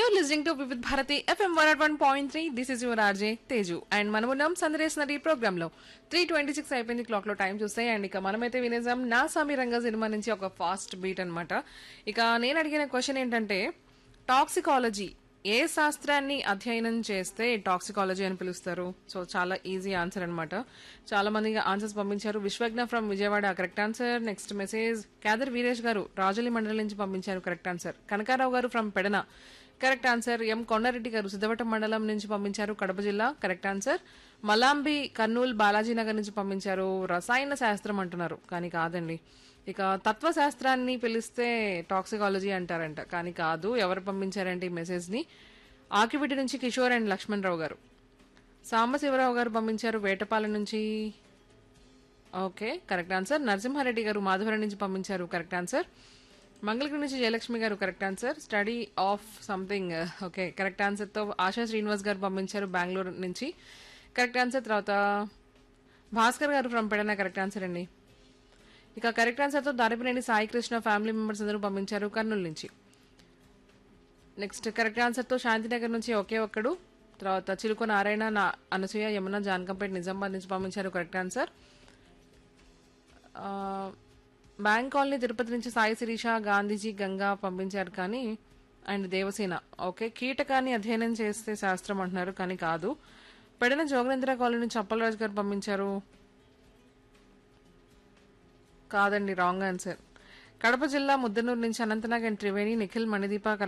You're listening to Vivid Bharati FM 101.3. This is your RJ Teju. And మనమున్నాం సందేశ్ నది program లో three twenty six అయిపోయింది clock లో time చూస్తే అండ్ ఇక మనమైతే వినేసాం నా సామి రంగ సినిమా నుంచి ఒక ఫాస్ట్ బీట్ అన్నమాట ఇక నేను అడిగిన క్వశ్చన్ ఏంటంటే టాక్సికాలజీ ఏ శాస్త్రాన్ని అధ్యయనం చేస్తే టాక్సికాలజీ అని పిలుస్తారు సో చాలా ఈజీ ఆన్సర్ అన్నమాట చాలా మంది ఆన్సర్స్ పంపించారు Vishwagna from Vijayawada correct answer next message Khadar Veeresh గారు రాజులి మండలి నుంచి పంపించారు కరెక్ట్ ఆన్సర్ కనకారావు గారు from Pedana correct answer M Kondareddy గారు సిద్ధవటం మండలం నుంచి పంపించారు కడప జిల్లా కరెక్ట్ ఆన్సర్ మలాంబి కర్నూలు బాలాజీ నగర్ నుంచి పంపించారు రసాయన శాస్త్రం అంటున్నారు కానీ కాదండి ఇక తత్వశాస్త్రాన్ని పిలిస్తే టాక్సికాలజీ అంటారంట కానీ కాదు ఎవరు పంపించారంటే ఈ మెసేజ్ ని ఆకివిటి నుంచి కిషోర్ అండ్ లక్ష్మణ్ రావు గారు సాంబశివరావు గారు పంపించారు వేటపాలెం నుంచి ఓకే కరెక్ట్ ఆన్సర్ నరసింహారెడ్డి గారు మాధవరం నుంచి పంపించారు కరెక్ట్ ఆన్సర్ మంగళగిరి నుంచి జయలక్ష్మి గారు correct answer study of something okay correct ఆన్సర్తో ఆశా శ్రీనివాస్ గారు పంపించారు బెంగళూరు నుంచి కరెక్ట్ ఆన్సర్ తర్వాత భాస్కర్ గారు ఫ్రమ్ పెడన కరెక్ట్ ఆన్సర్ అండి ఇక కరెక్ట్ ఆన్సర్తో దారిపినేని సాయి కృష్ణ ఫ్యామిలీ మెంబర్స్ అందరూ పంపించారు కర్నూలు నుంచి నెక్స్ట్ కరెక్ట్ ఆన్సర్తో శాంతినగర్ నుంచి ఒకే ఒక్కడు తర్వాత చిలుక నారాయణ నా అనసూయ యమున జాన్కంపేట్ నిజామాబాద్ నుంచి పంపించారు కరెక్ట్ ఆన్సర్ ఆ, బ్యాంక్ కాలనీ తిరుపతి నుంచి సాయి శిరీష గాంధీజీ గంగా పంపించారు కానీ అండ్ దేవసేన ఓకే కీటకాన్ని అధ్యయనం చేస్తే శాస్త్రం అంటున్నారు కానీ కాదు పెడిన జోగనేంద్ర కాలనీ నుంచి అప్పలరాజు గారు పంపించారు కాదండి రాంగ్ ఆన్సర్ కడప జిల్లా ముద్దనూరు నుంచి అనంతనాగ్ అండ్ త్రివేణి నిఖిల్ మణిదీప